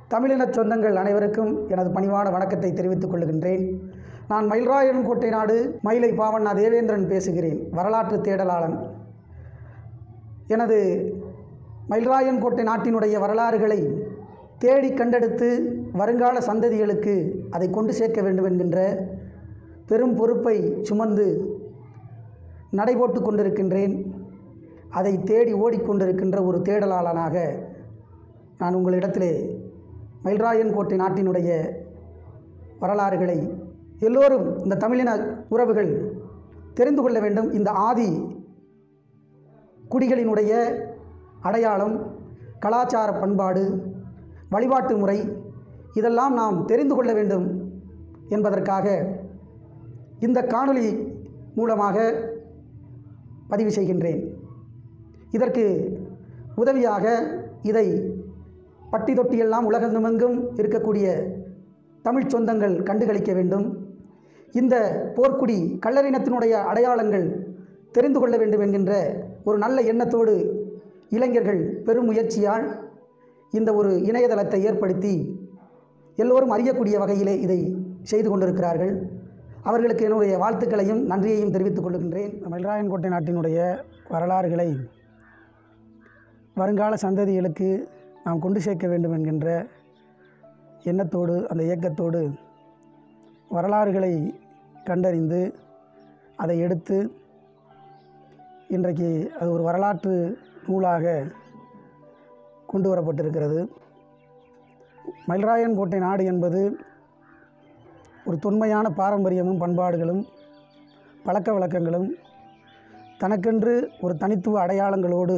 தமிழினச் சொந்தங்கள் அனைவருக்கும் எனது பணிவான வணக்கத்தை தெரிவித்துக் கொள்கின்றேன் நான் மயில்ராயன் கோட்டை நாடு மயிலை பாவண்ணா தேவேந்திரன் பேசுகிறேன் வரலாற்று தேடலாளன் எனது மயில்ராயன் கோட்டை நாட்டினுடைய வரலாறுகளை தேடி கண்டெடுத்து வருங்கால சந்ததிகளுக்கு அதை கொண்டு சேர்க்க வேண்டும் என்கின்ற பெரும் பொறுப்பை சுமந்து நடைபோட்டு கொண்டிருக்கின்றேன் அதை தேடி ஓடிக்கொண்டிருக்கின்ற ஒரு தேடலாளனாக நான் உங்களிடத்திலே மயில்ராயன் கோட்டை நாட்டினுடைய வரலாறுகளை எல்லோரும் இந்த தமிழின உறவுகள் தெரிந்து கொள்ள வேண்டும் இந்த ஆதி குடிகளினுடைய அடையாளம் கலாச்சார பண்பாடு வழிபாட்டு முறை இதெல்லாம் நாம் தெரிந்து கொள்ள வேண்டும் என்பதற்காக இந்த காணொளி மூலமாக பதிவு செய்கின்றேன் இதற்கு உதவியாக இதை பட்டி தொட்டியெல்லாம் உலகமெங்கும் இருக்கக்கூடிய தமிழ் சொந்தங்கள் கண்டுகளிக்க வேண்டும் இந்த போர்க்குடி கல்லறினத்தினுடைய அடையாளங்கள் தெரிந்து கொள்ள வேண்டும் என்கின்ற ஒரு நல்ல எண்ணத்தோடு இளைஞர்கள் பெரும் முயற்சியால் இந்த ஒரு இணையதளத்தை ஏற்படுத்தி எல்லோரும் அறியக்கூடிய வகையிலே இதை செய்து கொண்டிருக்கிறார்கள் அவர்களுக்கு என்னுடைய வாழ்த்துக்களையும் நன்றியையும் தெரிவித்துக் கொள்கின்றேன் மயில்ராயன்கோட்டை நாட்டினுடைய வரலாறுகளை வருங்கால சந்ததிகளுக்கு நாம் கொண்டு சேர்க்க வேண்டும் என்கின்ற எண்ணத்தோடு அந்த இயக்கத்தோடு வரலாறுகளை கண்டறிந்து அதை எடுத்து இன்றைக்கு அது ஒரு வரலாற்று நூலாக கொண்டு வரப்பட்டிருக்கிறது மயில்ராயன் கோட்டை நாடு என்பது ஒரு தொன்மையான பாரம்பரியமும் பண்பாடுகளும் பழக்க வழக்கங்களும் தனக்கென்று ஒரு தனித்துவ அடையாளங்களோடு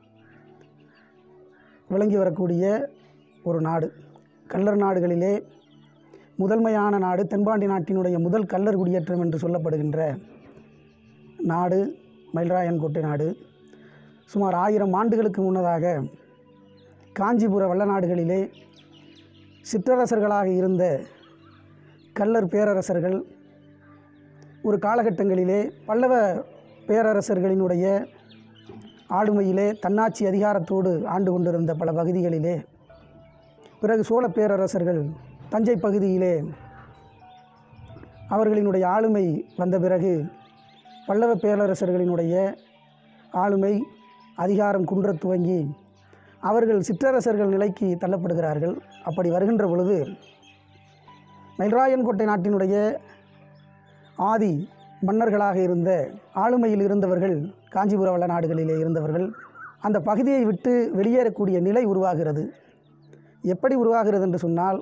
விளங்கி வரக்கூடிய ஒரு நாடு கல்லர் நாடுகளிலே முதன்மையான நாடு தென்பாண்டி நாட்டினுடைய முதல் கல்லர் குடியேற்றம் என்று சொல்லப்படுகின்ற நாடு மயில்ராயன்கோட்டை நாடு சுமார் ஆயிரம் ஆண்டுகளுக்கு முன்னதாக காஞ்சிபுர வள்ள நாடுகளிலே சிற்றரசர்களாக இருந்த கல்லர் பேரரசர்கள் ஒரு காலகட்டங்களிலே பல்லவ பேரரசர்களினுடைய ஆளுமையிலே தன்னாட்சி அதிகாரத்தோடு ஆண்டு கொண்டிருந்த பல பகுதிகளிலே பிறகு சோழ பேரரசர்கள் தஞ்சை பகுதியிலே அவர்களினுடைய ஆளுமை வந்த பிறகு பல்லவ பேரரசர்களினுடைய ஆளுமை அதிகாரம் குன்றத் துவங்கி அவர்கள் சிற்றரசர்கள் நிலைக்கு தள்ளப்படுகிறார்கள் அப்படி வருகின்ற பொழுது மயில்ராயன்கோட்டை நாட்டினுடைய ஆதி மன்னர்களாக இருந்த ஆளுமையில் இருந்தவர்கள் காஞ்சிபுர வள நாடுகளிலே இருந்தவர்கள் அந்த பகுதியை விட்டு வெளியேறக்கூடிய நிலை உருவாகிறது எப்படி உருவாகிறது என்று சொன்னால்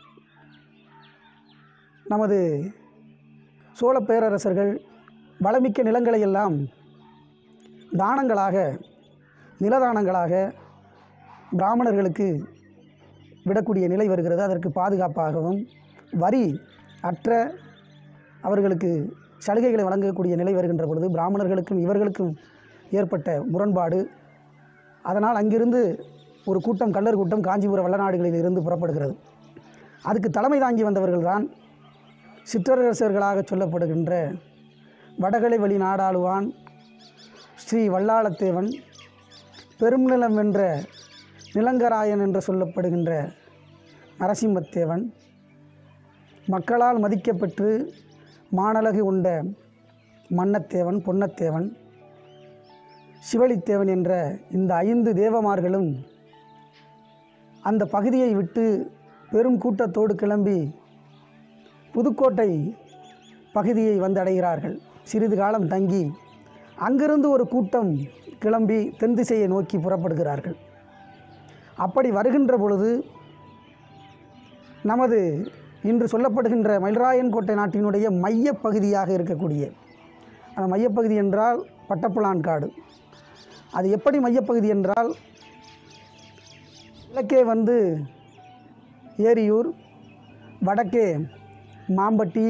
நமது சோழ பேரரசர்கள் வளமிக்க நிலங்களை எல்லாம் தானங்களாக நிலதானங்களாக பிராமணர்களுக்கு விடக்கூடிய நிலை வருகிறது அதற்கு பாதுகாப்பாகவும் வரி அற்ற அவர்களுக்கு சலுகைகளை வழங்கக்கூடிய நிலை வருகின்ற பொழுது பிராமணர்களுக்கும் இவர்களுக்கும் ஏற்பட்ட முரண்பாடு அதனால் அங்கிருந்து ஒரு கூட்டம் கல்லர் கூட்டம் காஞ்சிபுர வல்லநாடுகளில் இருந்து புறப்படுகிறது அதுக்கு தலைமை தாங்கி வந்தவர்கள் தான் சிற்றரசர்களாக சொல்லப்படுகின்ற வடகலை வழி நாடாளுவான் ஸ்ரீ வல்லாளத்தேவன் பெரும்நிலம் வென்ற நிலங்கராயன் என்று சொல்லப்படுகின்ற நரசிம்மத்தேவன் மக்களால் மதிக்கப்பெற்று மானழகு உண்ட மன்னத்தேவன் பொன்னத்தேவன் சிவலித்தேவன் என்ற இந்த ஐந்து தேவமார்களும் அந்த பகுதியை விட்டு பெரும் கூட்டத்தோடு கிளம்பி புதுக்கோட்டை பகுதியை வந்தடைகிறார்கள் சிறிது காலம் தங்கி அங்கிருந்து ஒரு கூட்டம் கிளம்பி தென் திசையை நோக்கி புறப்படுகிறார்கள் அப்படி வருகின்ற பொழுது நமது இன்று சொல்லப்படுகின்ற மயில்ராயன் கோட்டை நாட்டினுடைய மையப்பகுதியாக இருக்கக்கூடிய அந்த மையப்பகுதி என்றால் பட்டப்புலான் காடு அது எப்படி மையப்பகுதி என்றால் கிழக்கே வந்து ஏரியூர் வடக்கே மாம்பட்டி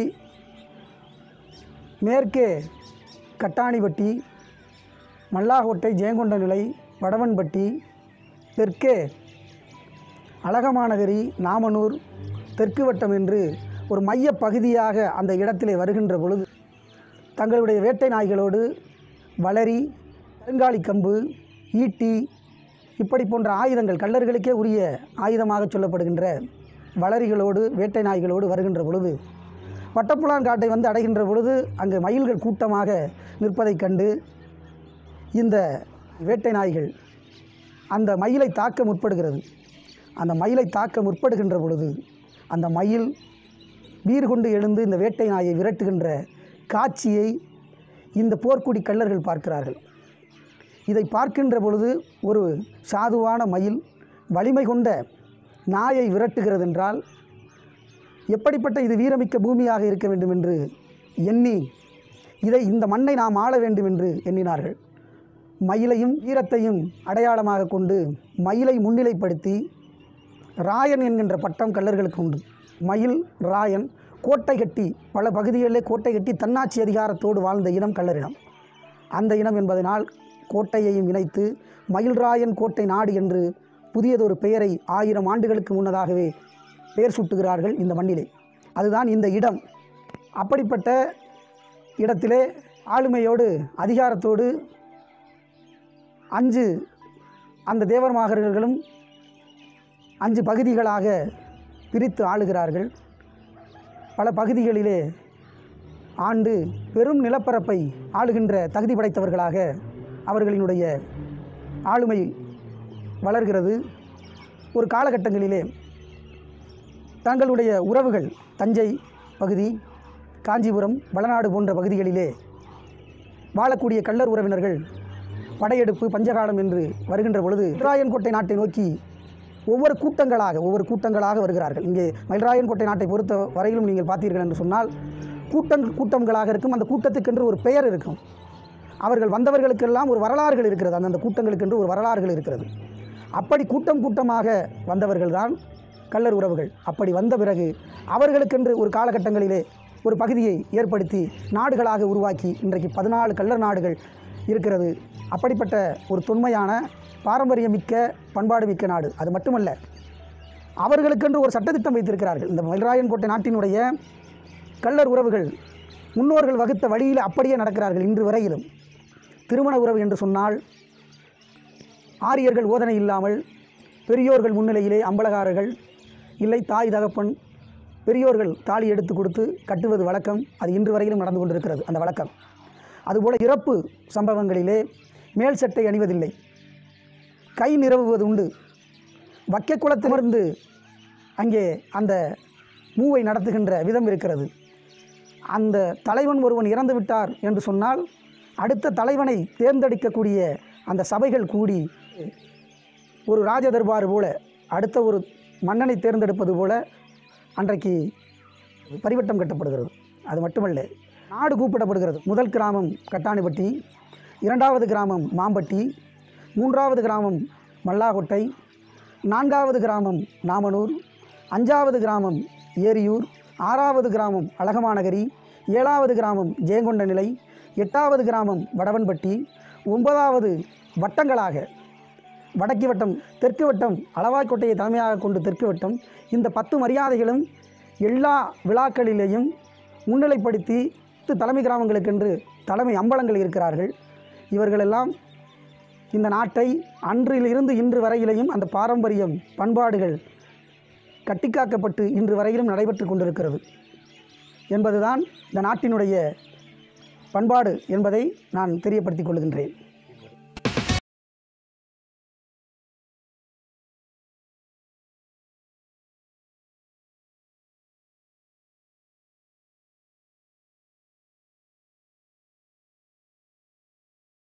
மேற்கே கட்டாணிப்பட்டி மல்லாகோட்டை ஜெயங்கொண்ட நிலை வடவன்பட்டி தெற்கே அழகமாநகரி நாமனூர் தெற்கு வட்டம் என்று ஒரு மைய பகுதியாக அந்த இடத்திலே வருகின்ற பொழுது தங்களுடைய வேட்டை நாய்களோடு வளரி கருங்காலி கம்பு ஈட்டி இப்படி போன்ற ஆயுதங்கள் கள்ளர்களுக்கே உரிய ஆயுதமாக சொல்லப்படுகின்ற வளரிகளோடு வேட்டை நாய்களோடு வருகின்ற பொழுது வட்டப்புலான் காட்டை வந்து அடைகின்ற பொழுது அங்கு மயில்கள் கூட்டமாக நிற்பதைக் கண்டு இந்த வேட்டை நாய்கள் அந்த மயிலை தாக்க முற்படுகிறது அந்த மயிலை தாக்க முற்படுகின்ற பொழுது அந்த மயில் வீறு கொண்டு எழுந்து இந்த வேட்டை நாயை விரட்டுகின்ற காட்சியை இந்த போர்க்குடி கள்ளர்கள் பார்க்கிறார்கள் இதை பார்க்கின்ற பொழுது ஒரு சாதுவான மயில் வலிமை கொண்ட நாயை விரட்டுகிறது என்றால் எப்படிப்பட்ட இது வீரமிக்க பூமியாக இருக்க வேண்டும் என்று எண்ணி இதை இந்த மண்ணை நாம் ஆள வேண்டும் என்று எண்ணினார்கள் மயிலையும் வீரத்தையும் அடையாளமாக கொண்டு மயிலை முன்னிலைப்படுத்தி ராயன் என்கின்ற பட்டம் கள்ளர்களுக்கு உண்டு மயில் ராயன் கோட்டை கட்டி பல பகுதிகளிலே கோட்டை கட்டி தன்னாட்சி அதிகாரத்தோடு வாழ்ந்த இனம் கள்ளரினம் அந்த இனம் என்பதனால் கோட்டையையும் இணைத்து மயில்ராயன் கோட்டை நாடு என்று புதியதொரு பெயரை ஆயிரம் ஆண்டுகளுக்கு முன்னதாகவே பெயர் சூட்டுகிறார்கள் இந்த மண்ணிலே அதுதான் இந்த இடம் அப்படிப்பட்ட இடத்திலே ஆளுமையோடு அதிகாரத்தோடு அஞ்சு அந்த தேவர்மாகர்களும் அஞ்சு பகுதிகளாக பிரித்து ஆளுகிறார்கள் பல பகுதிகளிலே ஆண்டு பெரும் நிலப்பரப்பை ஆளுகின்ற தகுதி படைத்தவர்களாக அவர்களினுடைய ஆளுமை வளர்கிறது ஒரு காலகட்டங்களிலே தங்களுடைய உறவுகள் தஞ்சை பகுதி காஞ்சிபுரம் வளநாடு போன்ற பகுதிகளிலே வாழக்கூடிய கள்ளர் உறவினர்கள் படையெடுப்பு பஞ்சகாலம் என்று வருகின்ற பொழுது ராயன்கோட்டை நாட்டை நோக்கி ஒவ்வொரு கூட்டங்களாக ஒவ்வொரு கூட்டங்களாக வருகிறார்கள் இங்கே மயில்ராயன்கோட்டை நாட்டை பொறுத்த வரையிலும் நீங்கள் பார்த்தீர்கள் என்று சொன்னால் கூட்டம் கூட்டங்களாக இருக்கும் அந்த கூட்டத்துக்கென்று ஒரு பெயர் இருக்கும் அவர்கள் வந்தவர்களுக்கெல்லாம் ஒரு வரலாறுகள் இருக்கிறது அந்தந்த கூட்டங்களுக்கென்று ஒரு வரலாறுகள் இருக்கிறது அப்படி கூட்டம் கூட்டமாக வந்தவர்கள் தான் கள்ளர் உறவுகள் அப்படி வந்த பிறகு அவர்களுக்கென்று ஒரு காலகட்டங்களிலே ஒரு பகுதியை ஏற்படுத்தி நாடுகளாக உருவாக்கி இன்றைக்கு பதினாலு கள்ளர் நாடுகள் இருக்கிறது அப்படிப்பட்ட ஒரு தொன்மையான பாரம்பரியமிக்க பண்பாடு மிக்க நாடு அது மட்டுமல்ல அவர்களுக்கென்று ஒரு சட்டத்திட்டம் வைத்திருக்கிறார்கள் இந்த மயில்ராயன்கோட்டை நாட்டினுடைய கள்ளர் உறவுகள் முன்னோர்கள் வகுத்த வழியில் அப்படியே நடக்கிறார்கள் இன்று வரையிலும் திருமண உறவு என்று சொன்னால் ஆரியர்கள் ஓதனை இல்லாமல் பெரியோர்கள் முன்னிலையிலே அம்பலகாரர்கள் இல்லை தாய் தகப்பன் பெரியோர்கள் தாலி எடுத்து கொடுத்து கட்டுவது வழக்கம் அது இன்று வரையிலும் நடந்து கொண்டிருக்கிறது அந்த வழக்கம் அதுபோல இறப்பு சம்பவங்களிலே மேல் சட்டை அணிவதில்லை கை நிரவுவது உண்டு வக்க குளத்திலிருந்து அங்கே அந்த மூவை நடத்துகின்ற விதம் இருக்கிறது அந்த தலைவன் ஒருவன் இறந்து விட்டார் என்று சொன்னால் அடுத்த தலைவனை தேர்ந்தெடுக்கக்கூடிய அந்த சபைகள் கூடி ஒரு ராஜ தர்பார் போல அடுத்த ஒரு மன்னனை தேர்ந்தெடுப்பது போல அன்றைக்கு பரிவட்டம் கட்டப்படுகிறது அது மட்டுமல்ல நாடு கூப்பிடப்படுகிறது முதல் கிராமம் கட்டாணிப்பட்டி இரண்டாவது கிராமம் மாம்பட்டி மூன்றாவது கிராமம் மல்லாகொட்டை நான்காவது கிராமம் நாமனூர் அஞ்சாவது கிராமம் ஏரியூர் ஆறாவது கிராமம் அழகமாநகரி ஏழாவது கிராமம் ஜெயங்கொண்ட நிலை எட்டாவது கிராமம் வடவன்பட்டி ஒன்பதாவது வட்டங்களாக வடக்கு வட்டம் தெற்கு வட்டம் அளவாய்க்கோட்டையை தலைமையாக கொண்டு தெற்கு வட்டம் இந்த பத்து மரியாதைகளும் எல்லா விழாக்களிலேயும் முன்னிலைப்படுத்தி பத்து தலைமை கிராமங்களுக்கென்று தலைமை அம்பலங்கள் இருக்கிறார்கள் இவர்களெல்லாம் இந்த நாட்டை அன்றிலிருந்து இன்று வரையிலையும் அந்த பாரம்பரியம் பண்பாடுகள் கட்டிக்காக்கப்பட்டு இன்று வரையிலும் நடைபெற்று கொண்டிருக்கிறது என்பதுதான் இந்த நாட்டினுடைய பண்பாடு என்பதை நான் தெரியப்படுத்திக் கொள்கின்றேன்